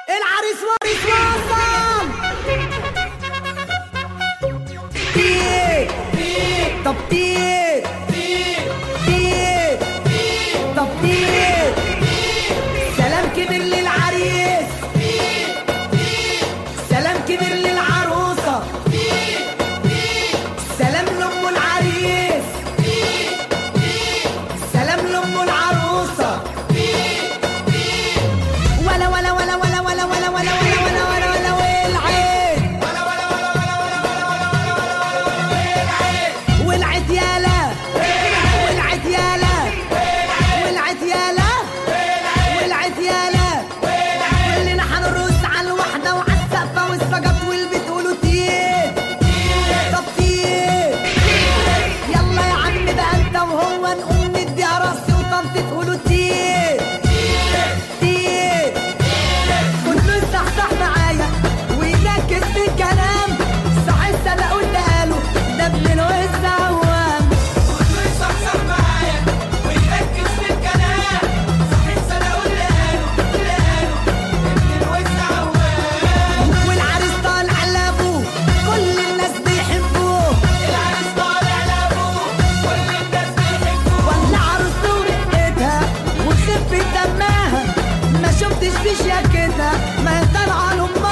العريس وارث وصل تيت طب تيت تيت طب تيت سلام كبير للعريس سلام كبير للعروسة سلام لأم العريس سلام لأم العروسة ولا ولا ولا ولا ولا ولا ولا ولا ولا ولا ولا والعين والعد يالا والعد يالا والعد يالا والعد يالا كلنا حنرقص على الوحدة وعلى السقفة والسجط والبيت قولوا تيت طب تيت يلا يا عم بقى انت وهو نقوم نديها راسي وطنطي تقولوا تيت تيت كله صحصح معايا ويركز في الكلام صح السنة قلت قالوا ده ابن الوز عوام صحصح معايا ويركز في الكلام صح السنة قول قالوا قالوا ابن الوز عوام والعريس طالع لابوه كل الناس بيحبوه العريس طالع لابوه كل الناس بيحبوه ولا عروسته ورقتها وخفة دمها ما شفتش فيش يا كده ما هي طالعة لأمها